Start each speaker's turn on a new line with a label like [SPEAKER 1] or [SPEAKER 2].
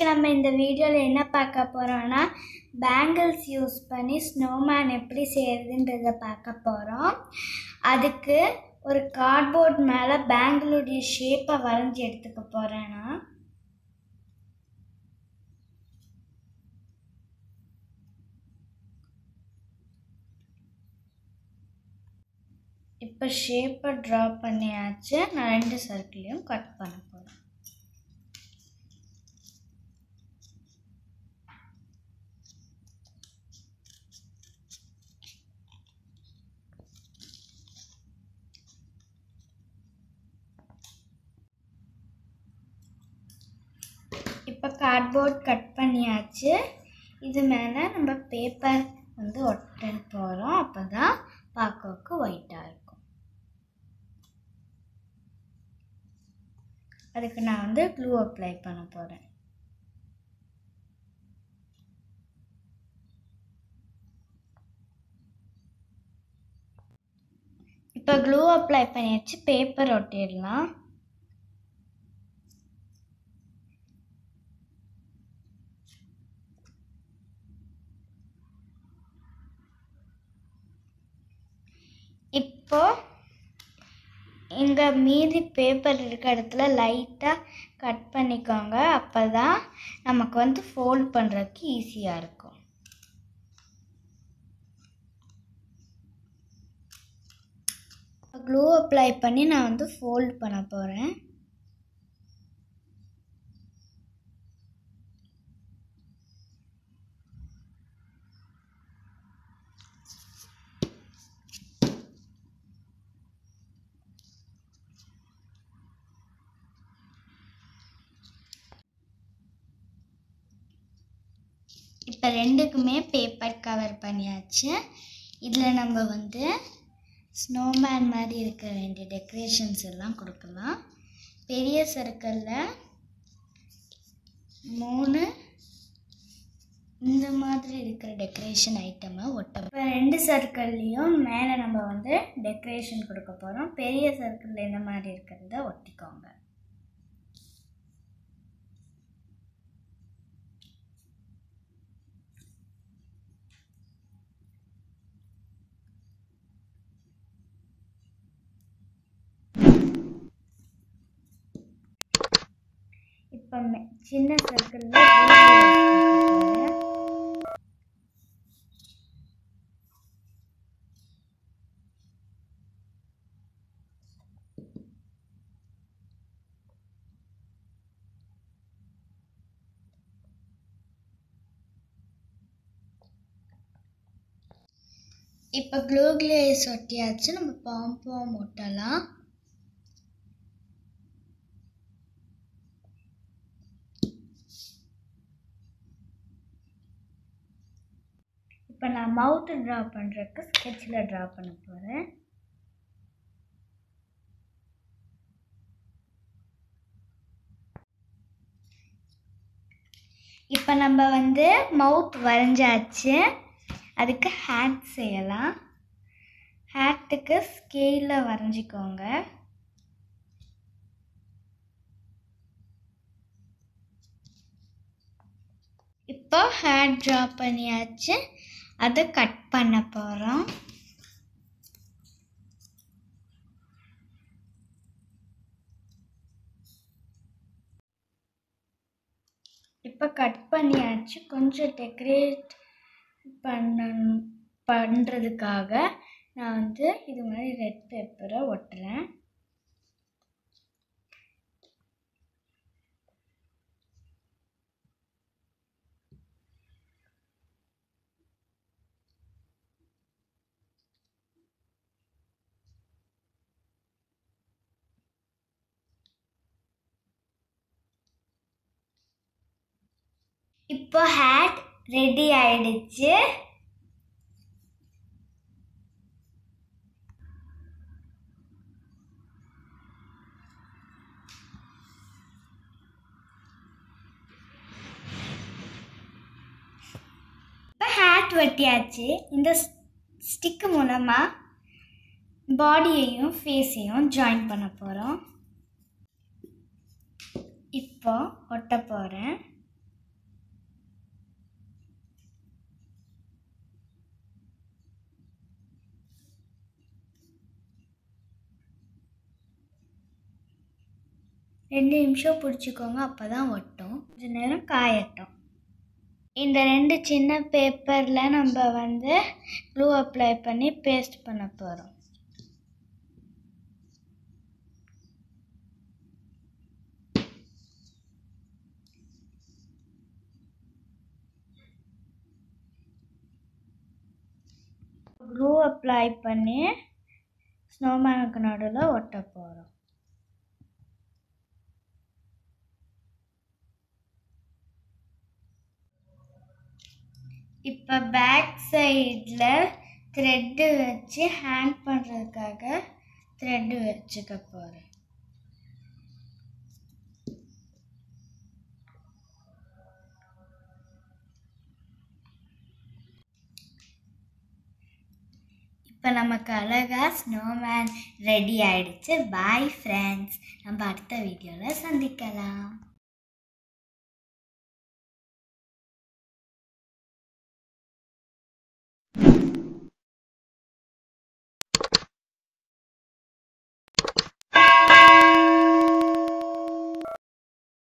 [SPEAKER 1] நம்ம இந்த வீடியோவில் என்ன பார்க்க போகிறோம்னா பேங்கிள்ஸ் யூஸ் பண்ணி ஸ்னோமேன் எப்படி செய்யறதுன்றதை பார்க்க போகிறோம் அதுக்கு ஒரு கார்ட்போர்ட் மேலே பேங்கிளுடைய ஷேப்பை வரைஞ்சி எடுத்துக்க போகிறேன் நான் இப்போ ஷேப்பை ட்ரா பண்ணியாச்சு நான் ரெண்டு சர்க்கிளையும் கட் பண்ண போகிறேன் இப்போ கார்ட்போர்ட் கட் பண்ணியாச்சு இது மேலே நம்ம பேப்பர் வந்து ஒட்ட போகிறோம் அப்போ தான் பார்க்கறதுக்கு ஒயிட்டாக இருக்கும் அதுக்கு நான் வந்து க்ளூ அப்ளை பண்ண போகிறேன் இப்போ க்ளூ அப்ளை பண்ணியாச்சு பேப்பர் ஒட்டிடலாம் இப்போ இங்கே மீதி பேப்பர் இருக்க இடத்துல லைட்டாக கட் பண்ணிக்கோங்க அப்போ தான் நமக்கு வந்து ஃபோல்ட் பண்ணுறதுக்கு ஈஸியாக இருக்கும் க்ளூ அப்ளை பண்ணி நான் வந்து ஃபோல்ட் பண்ண போகிறேன் இப்போ ரெண்டுக்குமே பேப்பர் கவர் பண்ணியாச்சு இதில் நம்ம வந்து ஸ்னோமேன் மாதிரி இருக்க வேண்டிய டெக்கரேஷன்ஸ் எல்லாம் கொடுக்கலாம் பெரிய சர்க்கிளில் மூணு இந்த மாதிரி இருக்கிற டெக்கரேஷன் ஐட்டமை ஒட்ட இப்போ ரெண்டு சர்க்கிள்லேயும் மேலே நம்ம வந்து டெக்கரேஷன் கொடுக்க போகிறோம் பெரிய சர்க்கிளில் இந்த மாதிரி இருக்கிறத ஒட்டிக்கோங்க இப்போ சின்ன சர்க்கிளில் இப்போ க்ளூ கிளேஸ் ஒட்டியாச்சு நம்ம பாம்பம் ஒட்டலாம் இப்போ நான் மவுத்து ட்ரா பண்ணுறதுக்கு ஸ்கெட்சில் ட்ரா பண்ண போகிறேன் இப்போ நம்ம வந்து மவுத் வரைஞ்சாச்சு அதுக்கு ஹேட் செய்யலாம் ஹேட்டுக்கு ஸ்கேலில் வரைஞ்சிக்கோங்க இப்போ ஹேட் ட்ரா பண்ணியாச்சு அதை கட் பண்ண போகிறோம் இப்போ கட் பண்ணியாச்சு கொஞ்சம் டெக்கரேட் பண்ணணும் பண்ணுறதுக்காக நான் வந்து இது மாதிரி ரெட் பேப்பரை ஒட்டுறேன் இப்போ ஹேட் ரெடி ஆயிடுச்சு இப்போ ஹேட் வெட்டியாச்சு இந்த ஸ்டிக்கு மூலமாக பாடியையும் ஃபேஸையும் ஜாயின் பண்ண போகிறோம் இப்போ ஒட்ட போகிறேன் ரெண்டு நிமிஷம் பிடிச்சிக்கோங்க அப்போ தான் ஒட்டும் கொஞ்ச நேரம் காயட்டும் இந்த ரெண்டு சின்ன பேப்பரில் நம்ம வந்து க்ளூ அப்ளை பண்ணி பேஸ்ட் பண்ண போகிறோம் க்ளூ அப்ளை பண்ணி ஸ்னோமேனுக்கு நடுவில் ஒட்ட போகிறோம் இப்போ பேக் சைடில் த்ரெட்டு வச்சு ஹேங் பண்ணுறதுக்காக த்ரெட்டு வச்சுக்க போகிறேன் இப்போ நமக்கு அழகாக ஸ்னோமேன் ரெடி ஆயிடுச்சு பாய் ஃப்ரெண்ட்ஸ் நம்ம அடுத்த வீடியோவில் சந்திக்கலாம்